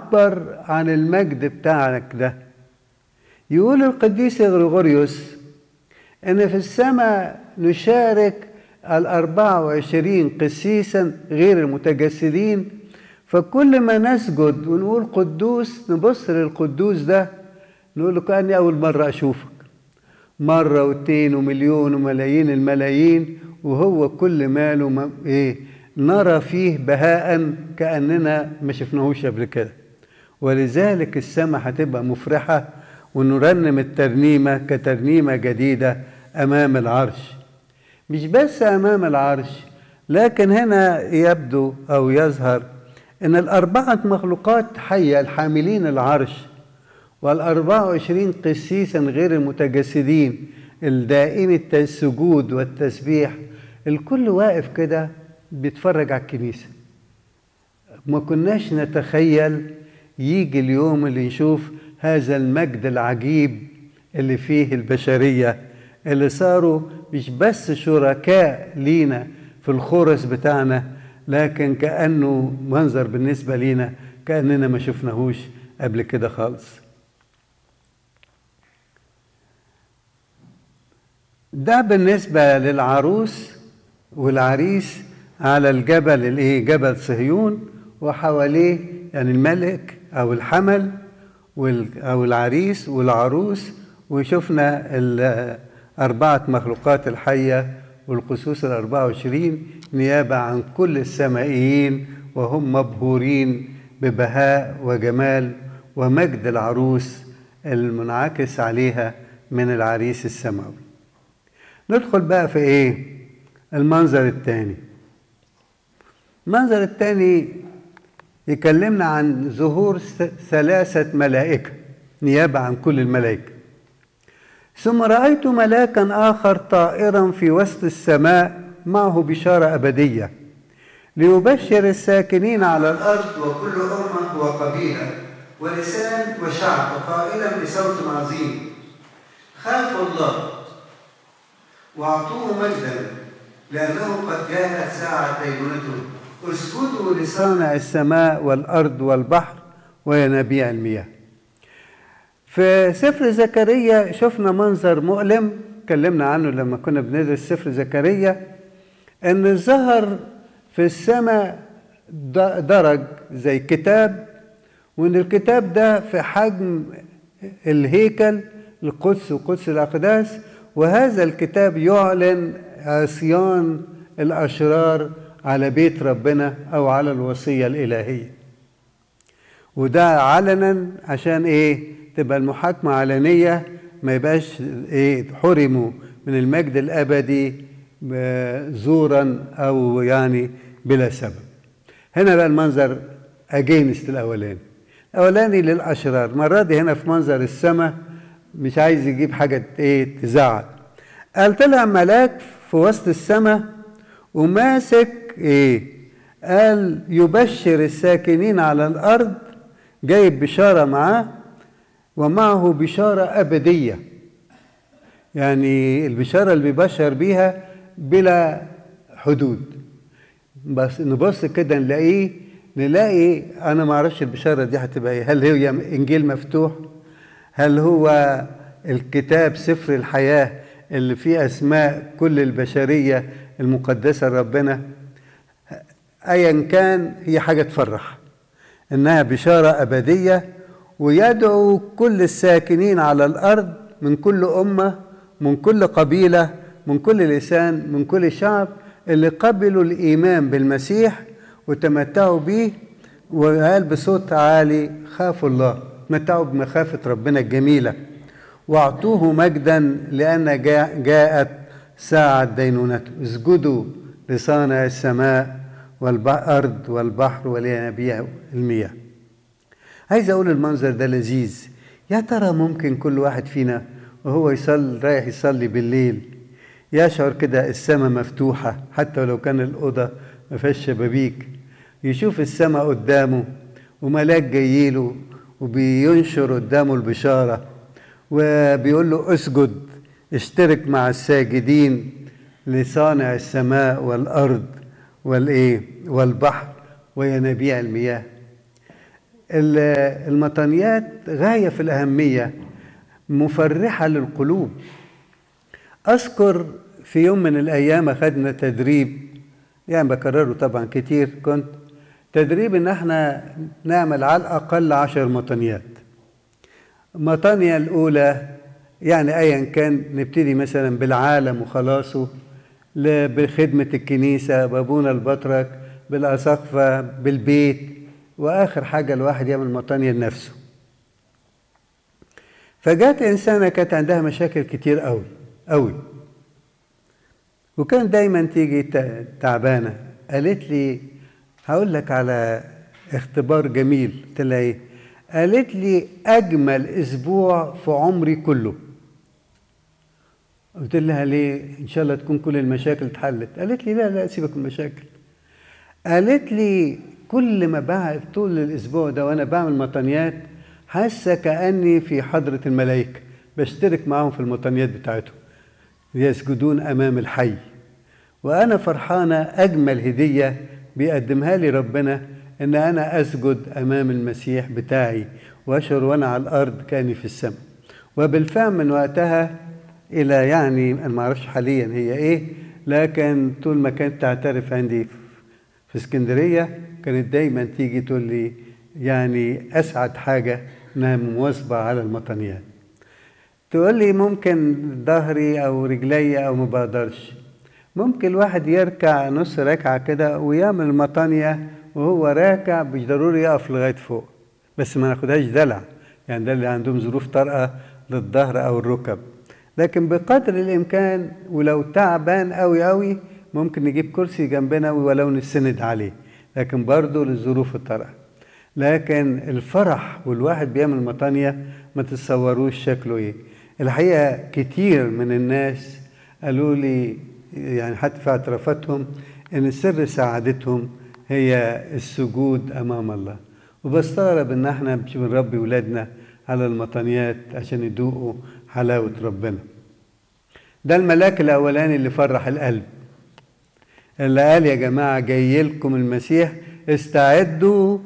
يعبر عن المجد بتاعك ده يقول القديس غريغوريوس ان في السماء نشارك الأربعة وعشرين قسيسا غير المتجسدين فكل ما نسجد ونقول قدوس نبص للقدوس ده نقول له كأني أول مرة أشوفك مرة واتنين ومليون وملايين الملايين وهو كل ماله ما إيه نرى فيه بهاء كأننا ما شفناهوش قبل كده ولذلك السماء هتبقى مفرحة ونرنم الترنيمة كترنيمة جديدة أمام العرش مش بس أمام العرش لكن هنا يبدو أو يظهر أن الأربعة مخلوقات حية الحاملين العرش والأربعة وعشرين قسيسا غير المتجسدين الدائم السجود والتسبيح الكل واقف كده بيتفرج على الكنيسة ما كناش نتخيل يجي اليوم اللي نشوف هذا المجد العجيب اللي فيه البشرية اللي صاروا مش بس شركاء لينا في الخرس بتاعنا لكن كأنه منظر بالنسبة لينا كأننا ما شفناهوش قبل كده خالص ده بالنسبة للعروس والعريس على الجبل الايه جبل صهيون وحواليه يعني الملك او الحمل او العريس والعروس وشفنا الأربعة مخلوقات الحية والقصوص الأربعة وعشرين نيابة عن كل السمائيين وهم مبهورين ببهاء وجمال ومجد العروس المنعكس عليها من العريس السماوي ندخل بقى في ايه المنظر الثاني المنظر الثاني يكلمنا عن ظهور ثلاثة ملائكة نيابة عن كل الملائكة ثم رأيت ملاكا آخر طائرا في وسط السماء معه بشارة أبدية ليبشر الساكنين على الأرض وكل أمة وقبيلة ولسان وشعب قائلا بصوت عظيم خافوا الله واعطوه مجدا لأنه قد جاءت ساعة دينونته اسجدوا لصانع السماء والأرض والبحر وينابيع المياه في سفر زكريا شفنا منظر مؤلم اتكلمنا عنه لما كنا بندرس سفر زكريا ان ظهر في السماء درج زي كتاب وان الكتاب ده في حجم الهيكل القدس وقدس الاقداس وهذا الكتاب يعلن عصيان الاشرار على بيت ربنا او على الوصيه الالهيه وده علنا عشان ايه تبقى المحاكمه علنيه ما يبقاش ايه حرموا من المجد الابدي زورا او يعني بلا سبب هنا بقى المنظر اجينست الاولاني الاولاني للاشرار المره دي هنا في منظر السماء مش عايز يجيب حاجه ايه تزعل قال طلع ملاك في وسط السماء وماسك ايه قال يبشر الساكنين على الارض جايب بشاره معاه ومعه بشاره ابديه يعني البشاره اللي بيبشر بيها بلا حدود بس نبص كده نلاقيه نلاقي انا ما اعرفش البشاره دي هتبقى ايه هل هي انجيل مفتوح هل هو الكتاب سفر الحياه اللي فيه اسماء كل البشريه المقدسه لربنا ايا كان هي حاجه تفرح انها بشاره ابديه ويدعو كل الساكنين على الارض من كل امه من كل قبيله من كل لسان من كل شعب اللي قبلوا الايمان بالمسيح وتمتعوا به وقال بصوت عالي خافوا الله تمتعوا بمخافه ربنا الجميله واعطوه مجدا لان جاءت ساعه دينونته اسجدوا لصانع السماء والارض والبحر ولينابيع المياه عايز اقول المنظر ده لذيذ يا ترى ممكن كل واحد فينا وهو يصلي رايح يصلي بالليل يشعر كده السماء مفتوحة حتى ولو كان الأوضة ما فيهاش شبابيك يشوف السماء قدامه وملاك جايله وبينشر قدامه البشارة وبيقول له اسجد اشترك مع الساجدين لصانع السماء والأرض والإيه والبحر وينابيع المياه ال- المطانيات غاية في الأهمية مفرحة للقلوب أذكر في يوم من الأيام أخذنا تدريب يعني بكرره طبعا كتير كنت تدريب إن احنا نعمل على الأقل عشر مطانيات المطانية الأولى يعني أيا كان نبتدي مثلا بالعالم وخلاصه ل- بخدمة الكنيسة بابونا البطرك بالأساقفة بالبيت وآخر حاجة الواحد يعمل مطانية لنفسه فجات إنسانة كانت عندها مشاكل كتير قوي قوي وكان دايما تيجي ت- تعبانة قالت لي هقول لك على اختبار جميل قلت لها ايه قالت لي أجمل أسبوع في عمري كله قلت لها ليه إن شاء الله تكون كل المشاكل اتحلت قالت لي لا لا سيبك من المشاكل قالت لي كل ما بعد طول الاسبوع ده وانا بعمل مطانيات حاسه كاني في حضره الملائكه بشترك معاهم في المطانيات بتاعتهم يسجدون امام الحي وانا فرحانه اجمل هديه بيقدمها لي ربنا ان انا اسجد امام المسيح بتاعي واشعر وانا على الارض كاني في السماء وبالفعل من وقتها الى يعني انا ما اعرفش حاليا هي ايه لكن طول ما كانت تعترف عندي في اسكندريه كانت دايما تيجي تقول لي يعني اسعد حاجه انها مواظبه على المطانيات تقول لي ممكن ظهري او رجلي او ما بقدرش ممكن الواحد يركع نص ركعه كده ويعمل مطانيه وهو راكع مش ضروري يقف لغايه فوق بس ما ناخدهاش دلع يعني ده اللي عندهم ظروف طارئه للظهر او الركب لكن بقدر الامكان ولو تعبان قوي قوي ممكن نجيب كرسي جنبنا ولو نسند عليه لكن برضه للظروف الطارئه لكن الفرح والواحد بيعمل مطانية ما تتصوروش شكله ايه الحقيقة كتير من الناس قالوا لي يعني حتى في اعترافاتهم ان سر سعادتهم هي السجود امام الله وبستغرب ان احنا مش بنربي ولادنا على المطانيات عشان يدوقوا حلاوة ربنا ده الملاك الاولاني اللي فرح القلب اللي قال يا جماعة جاي لكم المسيح استعدوا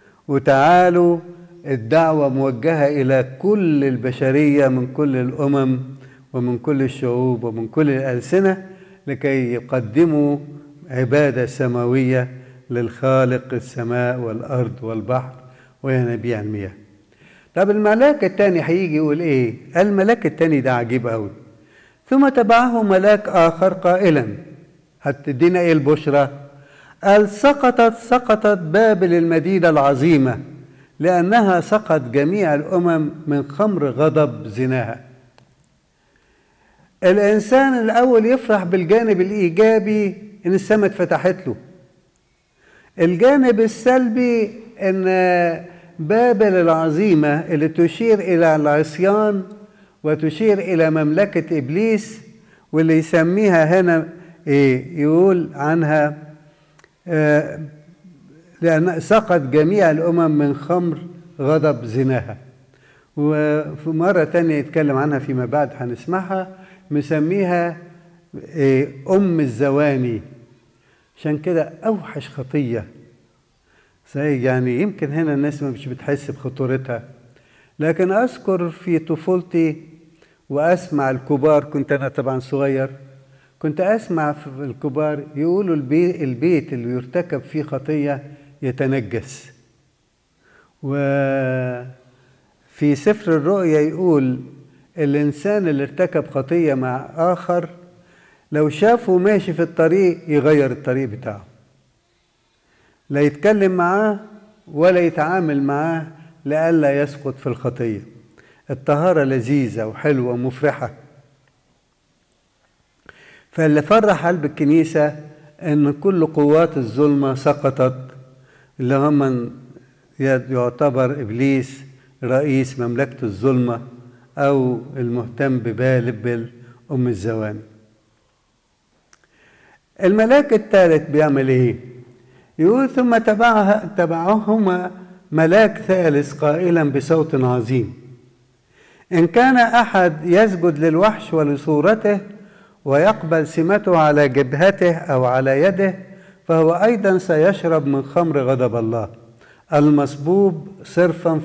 وتعالوا الدعوة موجهة إلى كل البشرية من كل الأمم ومن كل الشعوب ومن كل الألسنة لكي يقدموا عبادة سماوية للخالق السماء والأرض والبحر وينابيع المياه طب الملاك التاني هيجي يقول ايه الملاك التاني ده عجيب قوي ثم تبعه ملاك آخر قائلا هتدينا ايه البشرى قال سقطت سقطت بابل المدينة العظيمة لأنها سقط جميع الأمم من خمر غضب زناها الإنسان الأول يفرح بالجانب الإيجابي إن السماء اتفتحت له الجانب السلبي إن بابل العظيمة اللي تشير إلى العصيان وتشير إلى مملكة إبليس واللي يسميها هنا إيه يقول عنها آه لأن سقط جميع الأمم من خمر غضب زناها وفي مرة تانية يتكلم عنها فيما بعد هنسمعها مسميها إيه أم الزواني عشان كده أوحش خطية زي يعني يمكن هنا الناس مش بتحس بخطورتها لكن أذكر في طفولتي وأسمع الكبار كنت أنا طبعا صغير كنت أسمع في الكبار يقولوا البيت, البيت اللي يرتكب فيه خطية يتنجس وفي سفر الرؤيا يقول الإنسان اللي ارتكب خطية مع آخر لو شافه ماشي في الطريق يغير الطريق بتاعه لا يتكلم معاه ولا يتعامل معاه لئلا يسقط في الخطية الطهارة لذيذة وحلوة ومفرحة فاللي فرح قلب الكنيسة ان كل قوات الظلمة سقطت اللي هم يعتبر ابليس رئيس مملكة الظلمة او المهتم ببالبل ام الزوان الملاك الثالث بيعمل ايه يقول ثم تبعها تبعهما ملاك ثالث قائلا بصوت عظيم ان كان احد يسجد للوحش ولصورته ويقبل سمته على جبهته او على يده فهو ايضا سيشرب من خمر غضب الله المصبوب صرفا